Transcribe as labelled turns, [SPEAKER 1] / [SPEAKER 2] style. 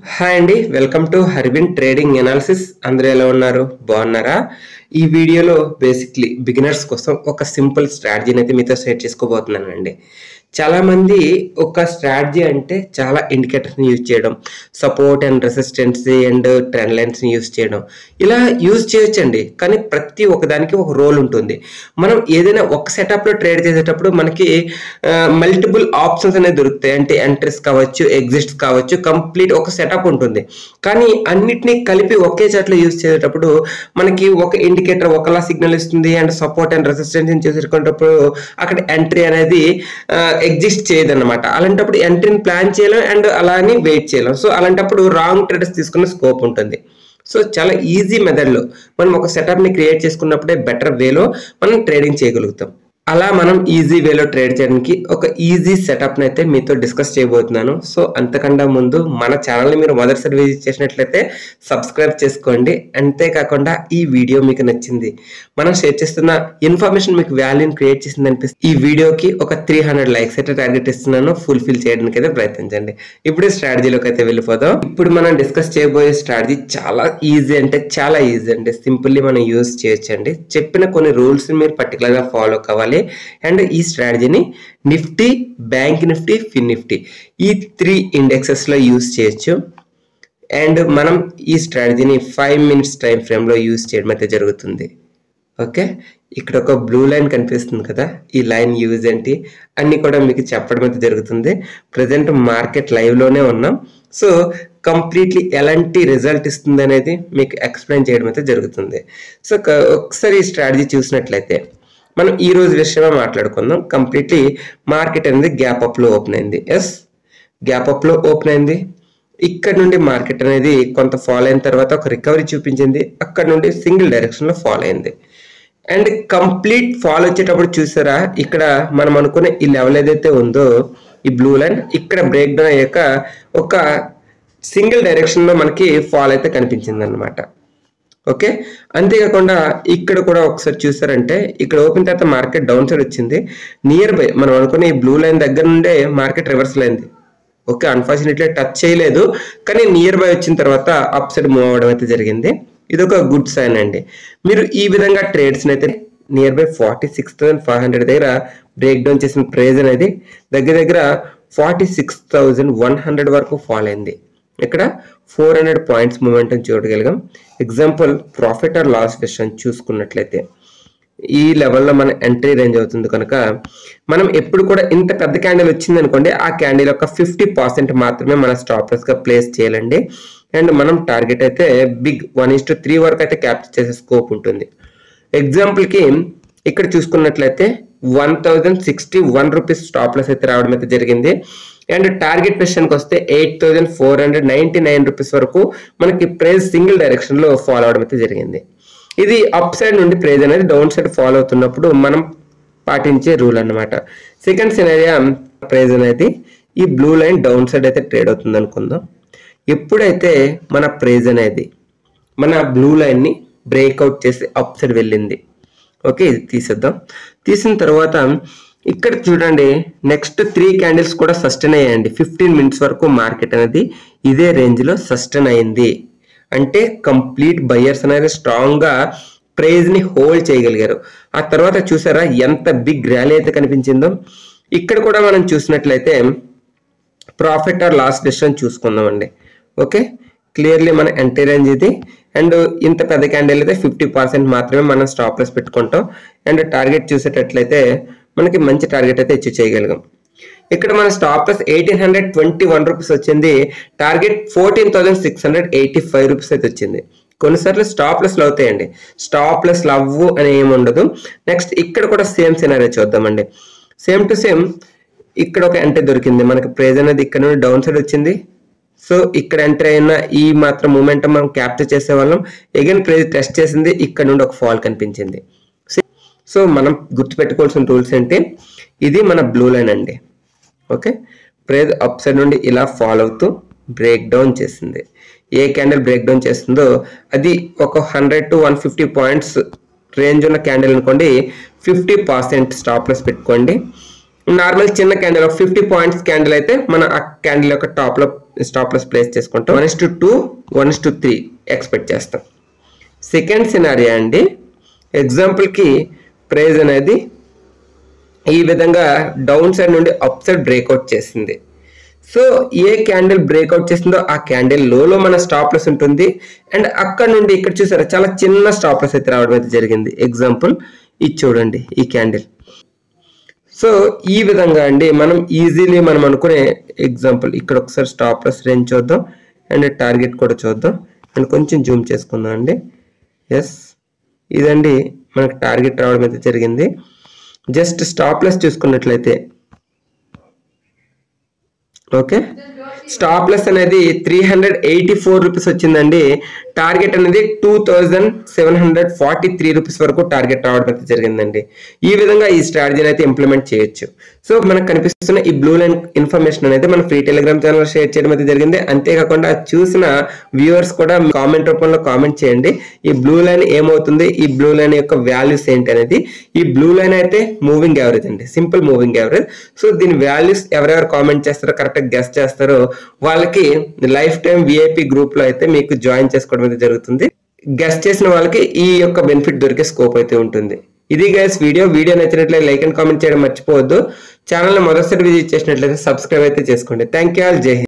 [SPEAKER 1] hi అండి welcome to Harbin trading analysis అందరూ ఎలా ఉన్నారు బాగున్నారా ఈ వీడియోలో బేసిక్లీ బిగినర్స్ కోసం ఒక సింపుల్ స్ట్రాటజీని అయితే మీతో షేర్ చేసుకోబోతున్నానండి చాలా మంది ఒక స్ట్రాటజీ అంటే చాలా ఇండికేటర్స్ని యూజ్ చేయడం support and resistance and trend లైన్స్ని యూజ్ చేయడం ఇలా యూజ్ చేయొచ్చండి కానీ ప్రతి ఒక్కదానికి ఒక రోల్ ఉంటుంది మనం ఏదైనా ఒక సెటప్లో ట్రేడ్ చేసేటప్పుడు మనకి మల్టిపుల్ ఆప్షన్స్ అనేవి దొరుకుతాయి అంటే ఎంట్రీస్ కావచ్చు ఎగ్జిట్స్ కావచ్చు కంప్లీట్ ఒక సెటప్ ఉంటుంది కానీ అన్నిటినీ కలిపి ఒకే చాట్లో యూజ్ చేసేటప్పుడు మనకి ఒక ఇండికేటర్ ఒకలా సిగ్నల్ ఇస్తుంది అండ్ సపోర్ట్ అండ్ రెసిస్టెన్స్ చేసుకునేటప్పుడు అక్కడ ఎంట్రీ అనేది ఎగ్జిస్ట్ చేయదు అనమాట అలాంటప్పుడు ఎంట్రీని ప్లాన్ చేయలేం అండ్ అలా అని వెయిట్ చేయలేం సో అలాంటప్పుడు రాంగ్ ట్రేడర్స్ తీసుకునే స్కోప్ ఉంటుంది సో చాలా ఈజీ మెథడ్లో మనం ఒక సెటప్ని క్రియేట్ చేసుకున్నప్పుడే బెటర్ వేలో మనం ట్రేడింగ్ చేయగలుగుతాం అలా మనం ఈజీ వేలో ట్రేడ్ చేయడానికి ఒక ఈజీ సెటప్ని అయితే మీతో డిస్కస్ చేయబోతున్నాను సో అంతకన్నా ముందు మన ఛానల్ని మీరు మొదటిసారి విజిట్ చేసినట్లయితే సబ్స్క్రైబ్ చేసుకోండి అంతేకాకుండా ఈ వీడియో మీకు నచ్చింది మనం షేర్ చేస్తున్న ఇన్ఫర్మేషన్ మీకు వాల్యూని క్రియేట్ చేసింది అనిపిస్తుంది ఈ వీడియోకి ఒక త్రీ హండ్రెడ్ లైక్స్ అయితే టార్గెట్ ఇస్తున్నాను ఫుల్ఫిల్ చేయడానికి అయితే ప్రయత్నించండి ఇప్పుడు స్ట్రాటజీలోకి అయితే వెళ్ళిపోదాం ఇప్పుడు మనం డిస్కస్ చేయబోయే స్ట్రాటజీ చాలా ఈజీ అంటే చాలా ఈజీ అండి సింపుల్లీ మనం యూజ్ చేయొచ్చండి చెప్పిన కొన్ని రూల్స్ మీరు పర్టికులర్గా ఫాలో కావాలి అండ్ ఈ స్ట్రాటజీని Nifty bank Nifty fin Nifty ఈ త్రీ ఇండెక్సెస్లో యూజ్ చేయొచ్చు అండ్ మనం ఈ స్ట్రాటజీని ఫైవ్ మినిట్స్ టైం ఫ్రేమ్లో యూజ్ చేయడం అయితే జరుగుతుంది ఓకే ఇక్కడ ఒక బ్లూ లైన్ కనిపిస్తుంది కదా ఈ లైన్ యూజ్ ఏంటి అన్ని కూడా మీకు చెప్పడం అయితే జరుగుతుంది ప్రజెంట్ మార్కెట్ లైవ్లోనే ఉన్నాం సో కంప్లీట్లీ ఎలాంటి రిజల్ట్ ఇస్తుంది అనేది మీకు ఎక్స్ప్లెయిన్ చేయడం అయితే జరుగుతుంది సో ఒకసారి ఈ స్ట్రాటజీ చూసినట్లయితే మనం ఈ రోజు విషయమే మాట్లాడుకుందాం కంప్లీట్లీ మార్కెట్ అనేది గ్యాప్ అప్లో ఓపెన్ అయింది ఎస్ గ్యాప్ అప్లో ఓపెన్ అయింది ఇక్కడ నుండి మార్కెట్ అనేది కొంత ఫాల్ అయిన తర్వాత ఒక రికవరీ చూపించింది అక్కడ నుండి సింగిల్ డైరెక్షన్లో ఫాల్ అయింది అండ్ కంప్లీట్ ఫాల్ వచ్చేటప్పుడు చూసారా ఇక్కడ మనం అనుకునే ఈ లెవెల్ ఏదైతే ఉందో ఈ బ్లూ లైన్ ఇక్కడ బ్రేక్ డౌన్ అయ్యాక ఒక సింగిల్ డైరెక్షన్లో మనకి ఫాల్ అయితే కనిపించింది అనమాట ఓకే అంతేకాకుండా ఇక్కడ కూడా ఒకసారి చూసారంటే ఇక్కడ ఓపెన్ తర్వాత మార్కెట్ డౌన్ సైడ్ వచ్చింది నియర్ బై మనం అనుకునే ఈ బ్లూ లైన్ దగ్గర నుండే మార్కెట్ రివర్సల్ అయింది ఓకే అన్ఫార్చునేట్లీ టచ్ చేయలేదు కానీ నియర్ బై వచ్చిన తర్వాత అప్ సైడ్ మూవ్ అవ్వడం అయితే జరిగింది ఇది ఒక గుడ్ సైన్ అండి మీరు ఈ విధంగా ట్రేడ్స్ని అయితే near by forty six thousand five hundred దగ్గర బ్రేక్ డౌన్ చేసిన ప్రైజ్ అనేది దగ్గర దగ్గర forty six thousand one hundred వరకు ఫాల్ అయింది ఇక్కడ ఫోర్ హండ్రెడ్ పాయింట్స్ మూమెంటం చూడగలిగాం ఎగ్జాంపుల్ ప్రాఫిట్ ఆర్ లాస్ విషయం చూసుకున్నట్లయితే ఈ లెవెల్లో మన ఎంట్రీ రేంజ్ అవుతుంది కనుక మనం ఎప్పుడు కూడా ఇంత పెద్ద క్యాండిల్ వచ్చింది అనుకోండి ఆ క్యాండిల్ యొక్క ఫిఫ్టీ పర్సెంట్ మాత్రమే మన స్టాప్లెస్గా ప్లేస్ చేయాలండి అండ్ మనం టార్గెట్ అయితే big one is to three వరకు అయితే క్యాప్చర్ చేసే స్కోప్ ఉంటుంది ఎగ్జాంపుల్కి ఇక్కడ చూసుకున్నట్లయితే one thousand sixty one rupees stop loss అయితే రావడం అయితే జరిగింది అండ్ టార్గెట్ విషయానికి వస్తే eight thousand four hundred ninety nine rupees వరకు మనకి ప్రైస్ సింగిల్ డైరెక్షన్లో ఫాలో అవడం అయితే జరిగింది ఇది అప్ సైడ్ నుండి ప్రైజ్ అనేది డౌన్ సైడ్ ఫాలో అవుతున్నప్పుడు మనం పాటించే రూల్ అనమాట సెకండ్ సినేరియా ప్రైజ్ అనేది ఈ బ్లూ లైన్ డౌన్ సైడ్ అయితే ట్రేడ్ అవుతుంది అనుకుందాం ఎప్పుడైతే మన ప్రైజ్ అనేది మన బ్లూ లైన్ని బ్రేక్అవుట్ చేసి అప్ సైడ్ వెళ్ళింది ఓకే ఇది తీసేద్దాం తీసిన తర్వాత ఇక్కడ చూడండి నెక్స్ట్ త్రీ క్యాండిల్స్ కూడా సస్టైన్ అయ్యాయండి ఫిఫ్టీన్ మినిట్స్ వరకు మార్కెట్ అనేది ఇదే రేంజ్లో సస్టైన్ అయింది అంటే కంప్లీట్ బయర్స్ అనేది స్ట్రాంగ్గా ప్రైజ్ని హోల్డ్ చేయగలిగారు ఆ తర్వాత చూసారా ఎంత బిగ్ ర్యాలీ అయితే కనిపించిందో ఇక్కడ కూడా మనం చూసినట్లయితే ప్రాఫిట్ ఆర్ లాస్ డెసిషన్ చూసుకుందామండి ఓకే క్లియర్లీ మన ఎంట్రీ రేంజ్ ఇది అండ్ ఇంత పెద్ద క్యాండిల్ అయితే ఫిఫ్టీ పర్సెంట్ మాత్రమే మనం స్టాప్ లాస్ పెట్టుకుంటాం అండ్ టార్గెట్ చూసేటట్లయితే మనకి మంచి టార్గెట్ అయితే అచీవ్ చేయగలిగాం ఇక్కడ మన stop loss eighteen hundred twenty one rupees వచ్చింది target fourteen thousand six hundred eighty five rupees అయితే వచ్చింది కొన్నిసార్లు స్టాప్ లెస్లు అవుతాయండి స్టాప్ లెస్ లవ్వు అని ఏమి ఉండదు నెక్స్ట్ ఇక్కడ కూడా సేమ్ సినారీ చూద్దామండి సేమ్ టు సేమ్ ఇక్కడ ఒక ఎంట్రీ దొరికింది మనకి ప్రైజ్ అనేది ఇక్కడ నుండి డౌన్ సైడ్ వచ్చింది సో ఇక్కడ ఎంటర్ అయిన ఈ మాత్రం మూమెంట్ మనం క్యాప్చర్ చేసే వాళ్ళం అగైన్ ప్రైజ్ టెస్ట్ చేసింది ఇక్కడ నుండి ఒక ఫాల్ కనిపించింది సో మనం గుర్తుపెట్టుకోవాల్సిన రూల్స్ ఏంటి ఇది మన బ్లూ లైన్ అండి ఓకే ప్రైజ్ అప్ సైడ్ నుండి ఇలా ఫాల్ అవుతూ బ్రేక్ డౌన్ చేసింది ఏ క్యాండిల్ బ్రేక్ డౌన్ చేస్తుందో అది ఒక hundred to one fifty points range ఉన్న క్యాండిల్ అనుకోండి ఫిఫ్టీ పర్సెంట్ స్టాప్ లెస్ పెట్టుకోండి నార్మల్ చిన్న క్యాండిల్ ఒక ఫిఫ్టీ పాయింట్స్ క్యాండిల్ అయితే మనం ఆ క్యాండిల్ యొక్క టాప్ లో స్టాప్ లాస్ ప్లేస్ చేసుకుంటాం one is to two one is to three expect చేస్తాం సెకండ్ సినారియా అండి ఎగ్జాంపుల్కి ప్రైజ్ అనేది ఈ విధంగా డౌన్ సైడ్ నుండి అప్ సైడ్ బ్రేక్అవుట్ చేసింది సో ఏ క్యాండిల్ బ్రేక్అవుట్ చేసిందో ఆ క్యాండిల్ లోలో మన స్టాప్ లాస్ ఉంటుంది అండ్ అక్కడ నుండి ఇక్కడ చూసారా చాలా చిన్న స్టాప్ లాస్ అయితే రావడం అయితే జరిగింది ఎగ్జాంపుల్ ఇది చూడండి ఈ క్యాండిల్ సో ఈ విధంగా అండి మనం ఈజీలీ మనం అనుకునే ఎగ్జాంపుల్ ఇక్కడ ఒకసారి స్టాప్ లాస్ రేంజ్ చూద్దాం అండ్ టార్గెట్ కూడా చూద్దాం అండ్ కొంచెం జూమ్ చేసుకుందాం అండి ఎస్ ఇదండి మనకు టార్గెట్ రావడం అయితే జరిగింది జస్ట్ స్టాప్ లెస్ చూసుకున్నట్లయితే ఓకే స్టాప్ లెస్ అనేది three hundred eighty four rupees వచ్చిందండి టార్గెట్ అనేది two thousand seven hundred forty three rupees వరకు టార్గెట్ రావడం అయితే జరిగిందండి ఈ విధంగా ఈ స్ట్రాటజీని అయితే ఇంప్లిమెంట్ చేయొచ్చు సో మనకు కనిపిస్తున్న ఈ బ్లూ లైన్ ఇన్ఫర్మేషన్ అనేది మన ఫ్రీ టెలిగ్రామ్ ఛానల్ షేర్ చేయడం అయితే జరిగింది అంతేకాకుండా చూసిన వ్యూవర్స్ కూడా కామెంట్ రూపంలో కామెంట్ చేయండి ఈ బ్లూ లైన్ ఏమవుతుంది ఈ బ్లూ లైన్ యొక్క వాల్యూస్ ఏంటి అనేది ఈ బ్లూ లైన్ అయితే మూవింగ్ యావరేజ్ అండి సింపుల్ మూవింగ్ యావరేజ్ సో దీని వాల్యూస్ ఎవరెవరు కామెంట్ చేస్తారో కరెక్ట్గా గెస్ట్ చేస్తారో వాళ్ళకి లైఫ్ టైం విఐపి గ్రూప్ లో అయితే మీకు జాయిన్ చేసుకోవడం అయితే జరుగుతుంది గెస్ట్ చేసిన వాళ్ళకి ఈ యొక్క బెనిఫిట్ దొరికే స్కోప్ అయితే ఉంటుంది ఇది గైస్ వీడియో వీడియో నచ్చినట్లయితే లైక్ అండ్ కామెంట్ చేయడం మర్చిపోవద్దు ఛానల్ మొదటిసారి విజిట్ చేసినట్లయితే సబ్స్క్రైబ్ అయితే చేసుకోండి థ్యాంక్ యూ ఆల్ జై హింద్